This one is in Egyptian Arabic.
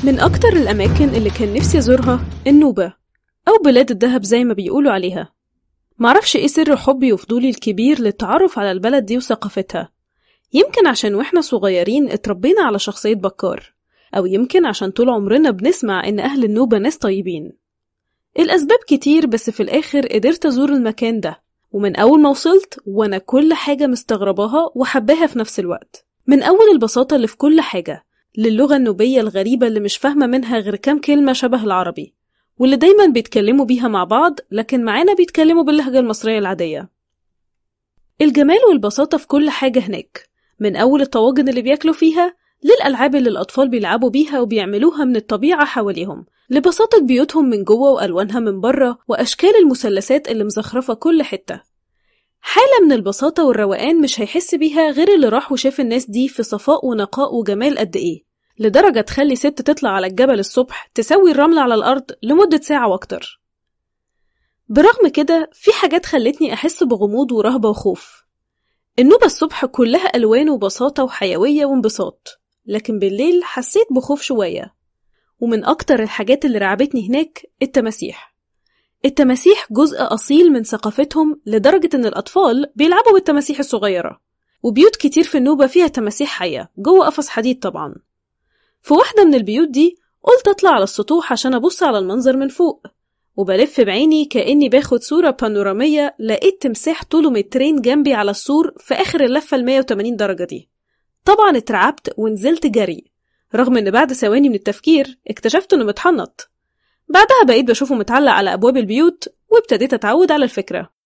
من أكتر الأماكن اللي كان نفسي أزورها النوبة أو بلاد الدهب زي ما بيقولوا عليها معرفش إيه سر حبي وفضولي الكبير للتعرف على البلد دي وثقافتها يمكن عشان وإحنا صغيرين اتربينا على شخصية بكار أو يمكن عشان طول عمرنا بنسمع إن أهل النوبة ناس طيبين الأسباب كتير بس في الآخر قدرت أزور المكان ده ومن أول ما وصلت وأنا كل حاجة مستغرباها وحباها في نفس الوقت من أول البساطة اللي في كل حاجة للغة النوبية الغريبة اللي مش فاهمة منها غير كام كلمة شبه العربي واللي دايما بيتكلموا بيها مع بعض لكن معانا بيتكلموا باللهجة المصرية العادية الجمال والبساطة في كل حاجة هناك من أول الطواجن اللي بياكلوا فيها للألعاب اللي الأطفال بيلعبوا بيها وبيعملوها من الطبيعة حواليهم لبساطة بيوتهم من جوه وألوانها من بره وأشكال المثلثات اللي مزخرفة كل حتة حالة من البساطة والروقان مش هيحس بيها غير اللي راح وشاف الناس دي في صفاء ونقاء وجمال قد إيه لدرجة تخلي ست تطلع على الجبل الصبح تسوي الرمل على الأرض لمدة ساعة وأكتر برغم كده في حاجات خلتني أحس بغموض ورهبة وخوف النوبة الصبح كلها ألوان وبساطة وحيوية وانبساط لكن بالليل حسيت بخوف شوية ومن أكتر الحاجات اللي رعبتني هناك التماسيح التماسيح جزء أصيل من ثقافتهم لدرجة إن الأطفال بيلعبوا بالتماسيح الصغيرة وبيوت كتير في النوبة فيها تماسيح حية جوه قفص حديد طبعا في واحدة من البيوت دي قلت أطلع على السطوح عشان أبص على المنظر من فوق وبلف بعيني كأني باخد صورة بانورامية لقيت تمساح طوله مترين جنبي على السور في آخر اللفة ال 180 درجة دي طبعا اترعبت ونزلت جري رغم إن بعد ثواني من التفكير اكتشفت إنه متحنط بعدها بقيت بشوفه متعلق على أبواب البيوت وابتديت أتعود على الفكرة